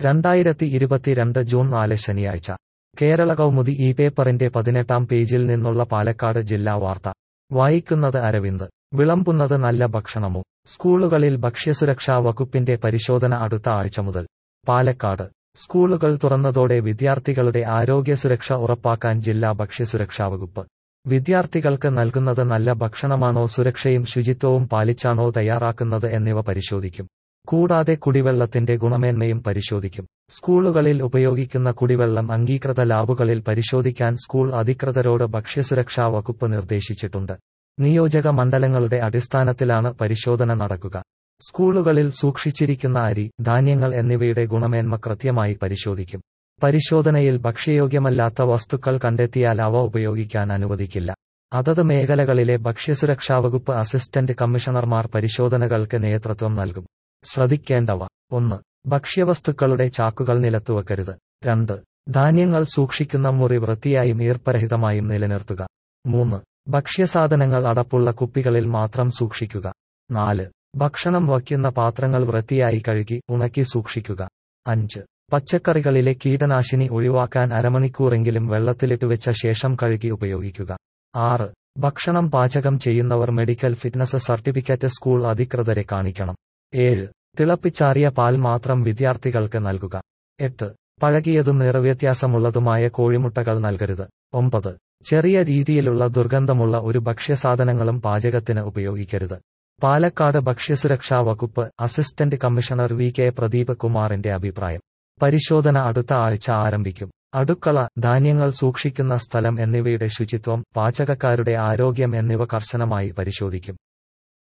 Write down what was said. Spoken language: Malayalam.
രണ്ടായിരത്തി ഇരുപത്തിരണ്ട് ജൂൺ നാല് ശനിയാഴ്ച കേരള കൗമുദി ഈ പേപ്പറിന്റെ പതിനെട്ടാം പേജിൽ നിന്നുള്ള പാലക്കാട് ജില്ലാ വാർത്ത വായിക്കുന്നത് അരവിന്ദ് വിളമ്പുന്നത് നല്ല ഭക്ഷണമോ സ്കൂളുകളിൽ ഭക്ഷ്യസുരക്ഷാ വകുപ്പിന്റെ പരിശോധന അടുത്ത ആഴ്ച മുതൽ പാലക്കാട് സ്കൂളുകൾ തുറന്നതോടെ വിദ്യാർത്ഥികളുടെ ആരോഗ്യസുരക്ഷ ഉറപ്പാക്കാൻ ജില്ലാ ഭക്ഷ്യസുരക്ഷാ വകുപ്പ് വിദ്യാർത്ഥികൾക്ക് നൽകുന്നത് നല്ല ഭക്ഷണമാണോ സുരക്ഷയും ശുചിത്വവും പാലിച്ചാണോ തയ്യാറാക്കുന്നത് എന്നിവ പരിശോധിക്കും കൂടാതെ കുടിവെള്ളത്തിന്റെ ഗുണമേന്മയും പരിശോധിക്കും സ്കൂളുകളിൽ ഉപയോഗിക്കുന്ന കുടിവെള്ളം അംഗീകൃത ലാബുകളിൽ പരിശോധിക്കാൻ സ്കൂൾ അധികൃതരോട് ഭക്ഷ്യസുരക്ഷാ വകുപ്പ് നിർദ്ദേശിച്ചിട്ടുണ്ട് നിയോജക മണ്ഡലങ്ങളുടെ അടിസ്ഥാനത്തിലാണ് പരിശോധന നടക്കുക സ്കൂളുകളിൽ സൂക്ഷിച്ചിരിക്കുന്ന അരി ധാന്യങ്ങൾ എന്നിവയുടെ ഗുണമേന്മ കൃത്യമായി പരിശോധിക്കും പരിശോധനയിൽ ഭക്ഷ്യയോഗ്യമല്ലാത്ത വസ്തുക്കൾ കണ്ടെത്തിയാൽ അവ ഉപയോഗിക്കാൻ അനുവദിക്കില്ല അതത് മേഖലകളിലെ ഭക്ഷ്യസുരക്ഷാ വകുപ്പ് അസിസ്റ്റന്റ് കമ്മീഷണർമാർ പരിശോധനകൾക്ക് നേതൃത്വം നൽകും ശ്രദ്ധിക്കേണ്ടവ ഒന്ന് ഭക്ഷ്യവസ്തുക്കളുടെ ചാക്കുകൾ നിലത്തുവെക്കരുത് രണ്ട് ധാന്യങ്ങൾ സൂക്ഷിക്കുന്ന മുറി വൃത്തിയായും ഈർപ്പരഹിതമായും നിലനിർത്തുക മൂന്ന് ഭക്ഷ്യസാധനങ്ങൾ അടപ്പുള്ള കുപ്പികളിൽ മാത്രം സൂക്ഷിക്കുക നാല് ഭക്ഷണം വയ്ക്കുന്ന പാത്രങ്ങൾ വൃത്തിയായി കഴുകി ഉണക്കി സൂക്ഷിക്കുക അഞ്ച് പച്ചക്കറികളിലെ കീടനാശിനി ഒഴിവാക്കാൻ അരമണിക്കൂറെങ്കിലും വെള്ളത്തിലിട്ട് വെച്ച ശേഷം കഴുകി ഉപയോഗിക്കുക ആറ് ഭക്ഷണം പാചകം ചെയ്യുന്നവർ മെഡിക്കൽ ഫിറ്റ്നസ് സർട്ടിഫിക്കറ്റ് സ്കൂൾ അധികൃതരെ കാണിക്കണം ഏഴ് തിളപ്പിച്ചാറിയ പാൽ മാത്രം വിദ്യാർത്ഥികൾക്ക് നൽകുക എട്ട് പഴകിയതും നിറവ്യത്യാസമുള്ളതുമായ കോഴിമുട്ടകൾ നൽകരുത് ഒമ്പത് ചെറിയ രീതിയിലുള്ള ദുർഗന്ധമുള്ള ഒരു ഭക്ഷ്യസാധനങ്ങളും പാചകത്തിന് ഉപയോഗിക്കരുത് പാലക്കാട് ഭക്ഷ്യസുരക്ഷാ വകുപ്പ് assistant commissioner V K Pradeep കുമാറിന്റെ അഭിപ്രായം പരിശോധന അടുത്ത ആഴ്ച ആരംഭിക്കും അടുക്കള ധാന്യങ്ങൾ സൂക്ഷിക്കുന്ന സ്ഥലം എന്നിവയുടെ ശുചിത്വം പാചകക്കാരുടെ ആരോഗ്യം എന്നിവ കർശനമായി പരിശോധിക്കും